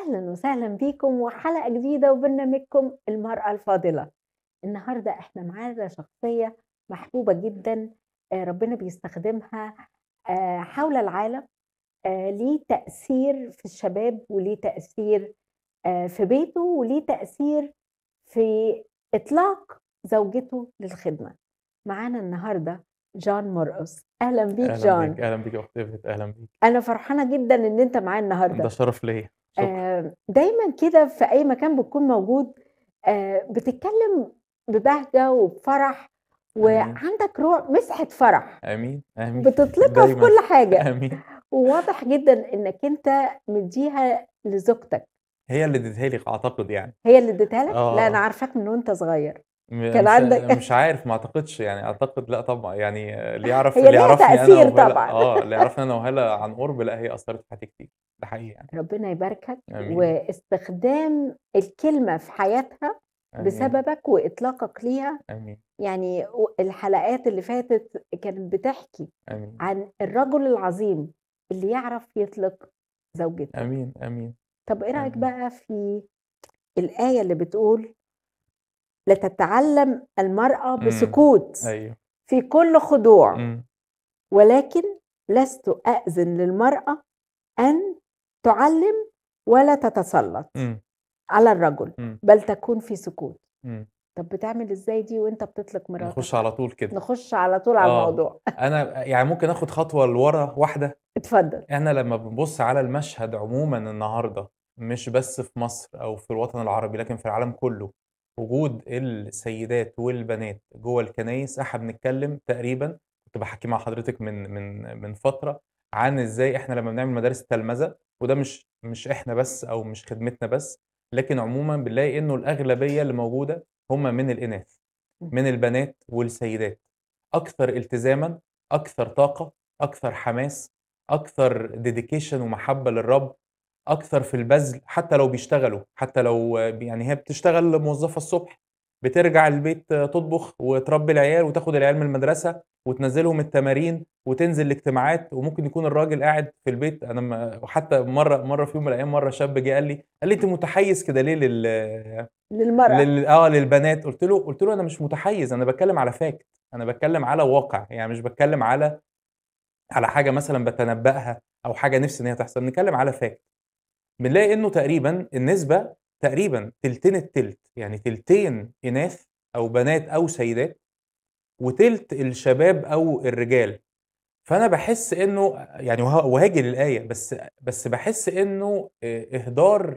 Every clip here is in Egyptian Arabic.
أهلًا وسهلًا بيكم وحلقة جديدة وبرنامجكم المرأة الفاضلة. النهارده إحنا معانا شخصية محبوبة جدًا آآ ربنا بيستخدمها آآ حول العالم، آآ ليه تأثير في الشباب وليه تأثير آآ في بيته وليه تأثير في إطلاق زوجته للخدمة. معانا النهارده جان مرقص، أهلًا بيك أهلًا بيك، جان. أهلًا بيك يا أخت إيفت، أهلًا بيك. أنا فرحانة جدًا إن أنت معايا ده النهارده. شرف ليّا، شكرًا. آآ دايمًا كده في أي مكان بتكون موجود آآ بتتكلم ببهجة وبفرح آمين. وعندك روح مسحة فرح آمين، آمين. بتطلقها في دايمًا. كل حاجة، آمين. وواضح جدًا إنك أنت مدّيها لزوجتك. هي اللي اديتها لي أعتقد يعني. هي اللي اديتها لك؟ لا أنا آه. عارفاك من وأنت صغير. م كان مش عندك مش عارف ما أعتقدش يعني أعتقد لأ طبعًا، يعني اللي يعرف هي اللي ليها يعرفني أنا تأثير وهالة طبعًا. آه، اللي يعرفني أنا وهالة عن قُرب لأ هي أثّرت في حياتي كتير، ده حقيقي يعني. ربنا يباركك آمين. واستخدام الكلمة في حياتها آمين. بسببك وإطلاقك ليها آمين. يعني و الحلقات اللي فاتت كانت بتحكي آمين. عن الرجل العظيم اللي يعرف يطلق زوجته. آمين، آمين. طب إيه رأيك آمين. بقى في الآية اللي بتقول لتتعلم المرأة إمم. بسكوت أيوه. في كل خضوع إمم. ولكن لست أأذن للمرأة أن تعلم ولا تتسلط إمم. على الرجل إمم. بل تكون في سكوت. إمم. طب بتعمل إزاي دي وأنت بتطلق مراتك؟ نخش على طول كده. نخش على طول على آه. الموضوع. أنا يعني ممكن آخد خطوة لورا واحدة؟ اتفضل. إحنا لمّا بنبُص على المشهد عمومًا النهارده، مش بس في مصر أو في الوطن العربي، لكن في العالم كله، وجود السيدات والبنات جوّه الكنايس، إحنا بنتكلم تقريبًا كنت باحكي مع حضرتك من من من فترة عن إزاي إحنا لمّا بنعمل مدارس تلمذة، وده مش مش إحنا بس أو مش خدمتنا بس، لكن عمومًا بنلاقي إنه الأغلبية اللي موجودة هم من الإناث، إمم. من البنات والسيدات، أكثر التزامًا، أكثر طاقة، أكثر حماس، أكثر dedication ومحبة للرب، أكثر في البذل، حتى لو بيشتغلوا، حتى لو ب يعني هي بتشتغل موظفة الصبح، بترجع البيت تطبخ وتربي العيال وتاخد العيال من المدرسة وتنزّلهم التمارين وتنزل الاجتماعات، وممكن يكون الراجل قاعد في البيت أنا م وحتى مرة مرة في يوم من الأيام مرة شاب جه قال لي، قال لي: "أنت متحيّز كده ليه لل للمرأة. لل آه للبنات؟" قُلت له قُلت له: "أنا مش متحيّز، أنا باتكلم على fact أنا باتكلم على واقع، يعني مش باتكلم على على حاجة مثلًا باتنبأها أو حاجة نِفْسي إن هي تحصل، بنتكلم على fact." بنلاقي إنه تقريبًا النسبة تقريبًا تلتين التِلت، يعني تلتين إناث أو بنات أو سيدات، وتِلت الشباب أو الرجال. فأنا باحس إنه يعني وه وهاجي للآية، بس بس باحس إنه آآ إهدار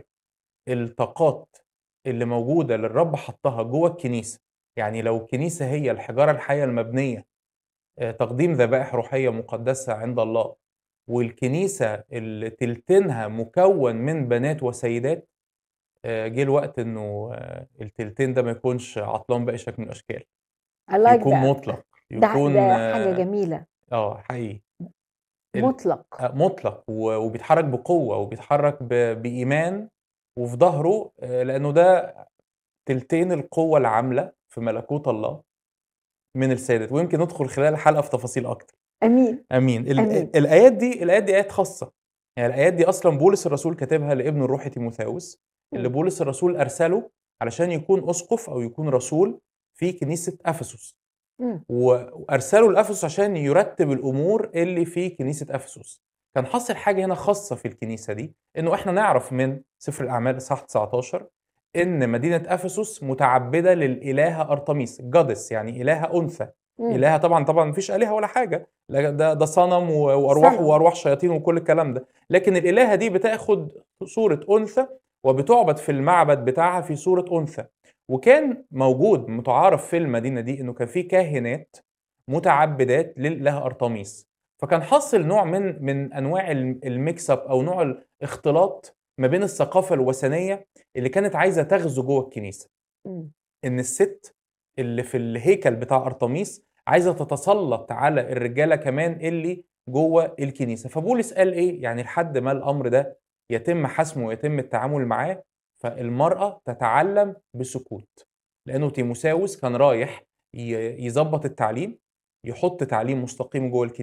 الطاقات اللي موجودة اللي الرب حطّها جوّه الكنيسة، يعني لو الكنيسة هي الحجارة الحية المبنية آآ تقديم ذبائح روحية مقدسة عند الله، والكنيسة اللي تلتينها مكوّن من بنات وسيدات، آآ جه الوقت إنه التلتين ده ما يكونش عطلان بأي شكل من الأشكال، I like يكون that. مُطلق، ده يكون ده حاجة جميلة. آه حقيقي. ال مُطلق. أ مُطلق و وبيتحرك بقوة وبيتحرك ب بإيمان وفي ضهره آآ لأنه ده تلتين القوة العاملة في ملكوت الله من السيدات، ويمكن ندخل خلال الحلقة في تفاصيل أكتر. أمين. آمين. ال آمين. الآيات دي الآيات دي آيات خاصة، يعني الآيات دي أصلًا بولس الرسول كاتبها لابنه الروحي تيموثاوس، اللي إمم. بولس الرسول أرسله علشان يكون أسقف أو يكون رسول في كنيسة أفسس. إمم. و وأرسله لأفسس عشان يرتّب الأمور اللي في كنيسة أفسس. كان حاصل حاجة هنا خاصة في الكنيسة دي، إنه إحنا نعرف من سفر الأعمال إصحاح 19 إن مدينة أفسس متعبدة للإلهة أرتميس goddess يعني إلهة أنثى، إمم. إلهة طبعًا طبعًا ما فيش آلهة ولا حاجة، لا ده ده صنم و وأرواح صنم. وأرواح شياطين وكل الكلام ده، لكن الإلهة دي بتاخد صورة أنثى وبتُعبد في المعبد بتاعها في صورة أنثى، وكان موجود متعارف في المدينة دي إنه كان في كاهنات متعبدات للإلهة أرتميس، فكان حاصل نوع من من أنواع ال الmix up أو نوع الاختلاط ما بين الثقافة الوثنية اللي كانت عايزة تغزو جوّه الكنيسة. إمم. إن الست اللي في الهيكل بتاع أرتميس عايزة تتسلط على الرجالة كمان اللي جوّه الكنيسة، فبولس قال إيه، يعني لحد ما الأمر ده يتم حسمه ويتم التعامل معاه، فالمرأة تتعلم بسكوت، لأنه تيموثاوس كان رايح ي يضبّط التعليم، يحط تعليم مستقيم جوّه الكنيسة.